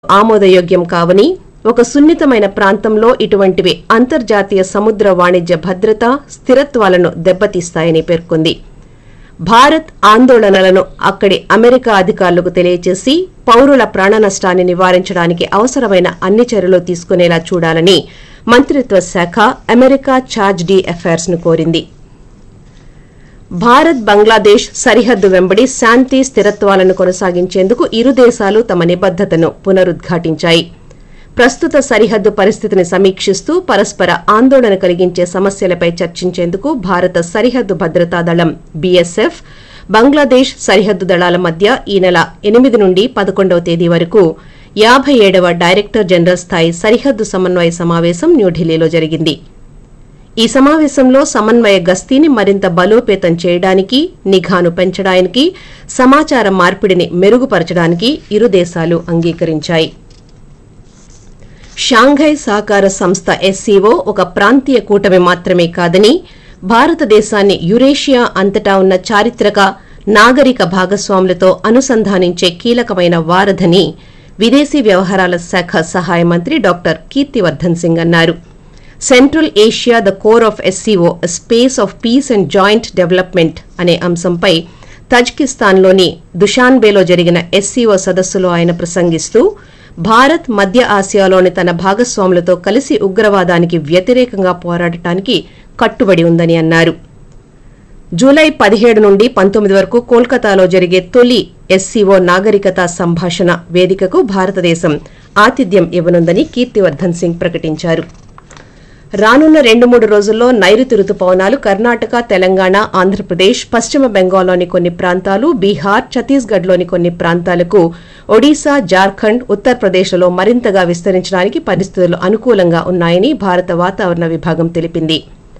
ఆమోదయోగ్యం కావని ఒక సున్నితమైన ప్రాంతంలో ఇటువంటివి అంతర్జాతీయ సముద్ర వాణిజ్య భద్రత స్థిరత్వాలను దెబ్బతీస్తాయని పేర్కొంది భారత్ ఆందోళనలను అక్కడి అమెరికా అధికారులకు తెలియజేసి పౌరుల ప్రాణ నష్టాన్ని నివారించడానికి అవసరమైన అన్ని చర్యలు తీసుకునేలా చూడాలని మంత్రిత్వ శాఖ అమెరికా ఛార్జ్ డి అఫైర్స్ ను కోరింది భారత్ బంగ్లాదేశ్ సరిహద్దు వెంబడి శాంతి స్థిరత్వాలను కొనసాగించేందుకు ఇరు దేశాలు తమ నిబద్దతను పునరుద్ఘాటించాయి ప్రస్తుత సరిహద్దు పరిస్థితిని సమీక్షిస్తూ పరస్పర ఆందోళన కలిగించే సమస్యలపై చర్చించేందుకు భారత సరిహద్దు భద్రతా దళం బీఎస్ఎఫ్ బంగ్లాదేశ్ సరిహద్దు దళాల మధ్య ఈ నెల ఎనిమిది నుండి పదకొండవ తేదీ వరకు యాభై ఏడవ డైరెక్టర్ జనరల్ స్థాయి సరిహద్దు సమన్వయ సమావేశం న్యూఢిల్లీలో జరిగింది ఈ సమావేశంలో సమన్వయ గస్తీని మరింత బలోపేతం చేయడానికి నిఘాను పెంచడానికి సమాచార మార్పిడిని మెరుగుపరచడానికి ఇరు దేశాలు అంగీకరించాయి షాంఘై సహకార సంస్థ ఎస్సీఓ ఒక ప్రాంతీయ కూటమి మాత్రమే కాదని భారతదేశాన్ని యురేషియా అంతటా ఉన్న చారిత్రక నాగరిక భాగస్వాములతో అనుసంధానించే కీలకమైన వారధని విదేశీ వ్యవహారాల శాఖ సహాయ మంత్రి డాక్టర్ కీర్తివర్ధన్ సింగ్ అన్నారు Central Asia the core of SCO space of peace and joint development అనే అంశంపై తజ్కిస్తాన్లోని దుషాన్బేలో జరిగిన ఎస్సీఓ సదస్సులో ఆయన ప్రసంగిస్తూ భారత్ మధ్య ఆసియాలోని తన భాగస్వాములతో కలిసి ఉగ్రవాదానికి వ్యతిరేకంగా పోరాడటానికి కట్టుబడి ఉందని అన్నారు జూలై పదిహేడు నుండి పంతొమ్మిది వరకు కోల్కతాలో జరిగే తొలి ఎస్సీఓ నాగరికత సంభాషణ వేదికకు భారతదేశం ఆతిథ్యం ఇవ్వనుందని కీర్తివర్ధన్ సింగ్ ప్రకటించారు రానున్న రెండు మూడు రోజుల్లో నైరుతి రుతుపవనాలు కర్ణాటక తెలంగాణ ఆంధ్రప్రదేశ్ పశ్చిమ బెంగాల్లోని కొన్ని ప్రాంతాలు బీహార్ ఛత్తీస్గఢ్లోని కొన్ని ప్రాంతాలకు ఒడిశా జార్ఖండ్ ఉత్తరప్రదేశ్లలో మరింతగా విస్తరించడానికి పరిస్థితులు అనుకూలంగా ఉన్నాయని భారత వాతావరణ విభాగం తెలిపింది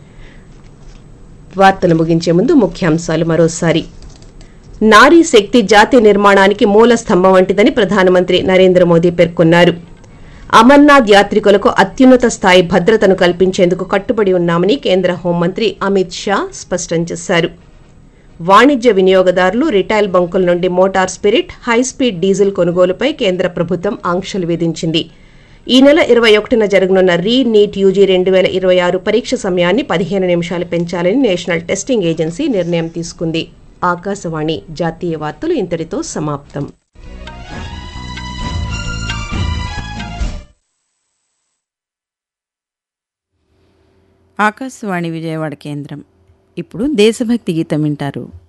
వార్తలు ముగించే ముందు ముఖ్యాంశాలు మరోసారి నారీ శక్తి జాతి నిర్మాణానికి మూల స్తంభం వంటిదని ప్రధానమంత్రి నరేంద్ర మోదీ పేర్కొన్నారు అమర్నాథ్ యాత్రికులకు అత్యున్నత స్థాయి భద్రతను కల్పించేందుకు కట్టుబడి ఉన్నామని కేంద్ర హోంమంత్రి అమిత్ షా స్పష్టం చేశారు వాణిజ్య వినియోగదారులు రిటైల్ బంకుల నుండి మోటార్ స్పిరిట్ హైస్పీడ్ డీజిల్ కొనుగోలుపై కేంద్ర ప్రభుత్వం ఆంక్షలు విధించింది ఈ నెల ఇరవై ఒకటిన జరగనున్న రీ నీట్ యూజీ రెండు వేల ఇరవై ఆరు పరీక్ష సమయాన్ని పదిహేను నిమిషాలు పెంచాలని నేషనల్ టెస్టింగ్ ఏజెన్సీ నిర్ణయం తీసుకుంది ఆకాశవాణి జాతీయ వార్తలు ఇంతటితో సమాప్తం ఆకాశవాణి విజయవాడ కేంద్రం ఇప్పుడు దేశభక్తి గీతం వింటారు